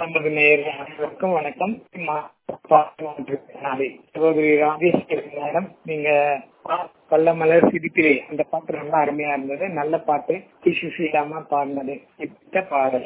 நமது நேயர்கள் அனைவருக்கும் வணக்கம் நாளை சகோதரி ராஜேஷ் மேடம் நீங்க கள்ள மலர் சிரிப்பிலே அந்த பாட்டு ரொம்ப அருமையா இருந்தது நல்ல பாட்டு டிஷு இல்லாம பாடினது இப்ப பாடல்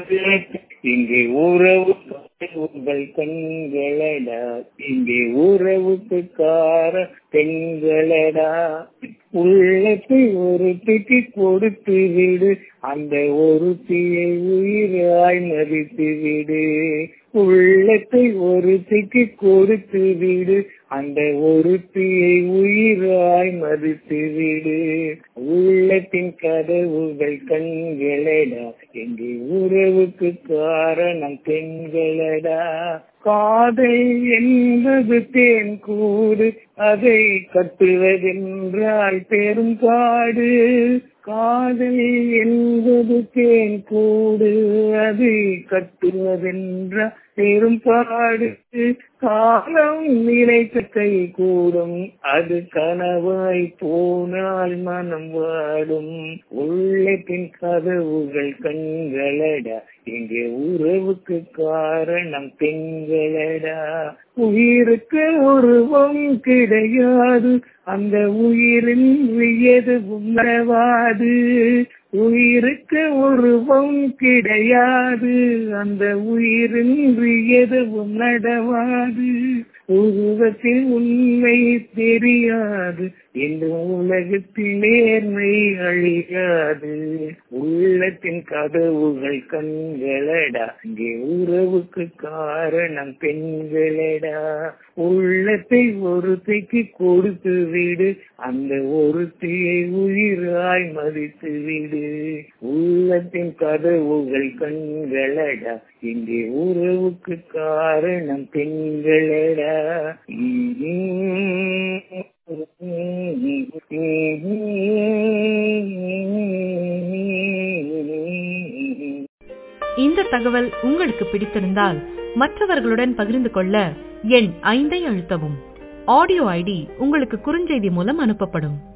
இங்கே உறவு உங்கள் கண்களடா இங்கே உறவுக்கு கார பெண்களடா உள்ளத்தை ஒரு திட்டி கொடுத்து விடு அந்த ஒரு தீயை உயிராய் மதித்து விடு உள்ளத்தை ஒரு திட்டி கொடுத்து விடு அந்த ஒரு தீயை உயிராய் மதித்து விடு உள்ளத்தின் கதவுகள் கண்களடா எங்கே உறவுக்கு காரணம் பெண்களடா காதல் என்பது தேன் கூடு அதை கட்டுவதென்றால் பெரும் காடு காதல் என்பது தேன் கூடு அதை கட்டுவதென்றால் பெரும் பாடு காலம் நினைத்த கை கூடும் அது கனவாய் போனால் மனம் வாடும் உள்ளத்தின் கதவுகள் கண்களடா இங்கே உறவுக்கு காரணம் பெண்களடா உயிருக்கு உருவம் கிடையாது அந்த உயிரின் எதுவும் மறவாது உயிருக்கு உருவம் கிடையாது அந்த உயிரின் எதுவும் நடவாது உருவத்தில் உண்மை தெரியாது இந்த உலகத்தில் நேர்மை அழியாது உள்ளத்தின் கதவுகள் கண்களடா இங்கே உறவுக்கு காரணம் பெண்களடா உள்ளத்தை ஒருத்தைக்கு கொடுத்து விடு அந்த ஒருத்தியை உயிராய் மதித்து விடு உள்ளத்தின் கதவுகள் கண்களடா இங்கே உறவுக்கு காரணம் பெண்களடா இந்த தகவல் உங்களுக்கு பிடித்திருந்தால் மற்றவர்களுடன் பகிர்ந்து கொள்ள எண் ஐந்தை அழுத்தவும் ஆடியோ ஐடி உங்களுக்கு குறுஞ்செய்தி மூலம் அனுப்பப்படும்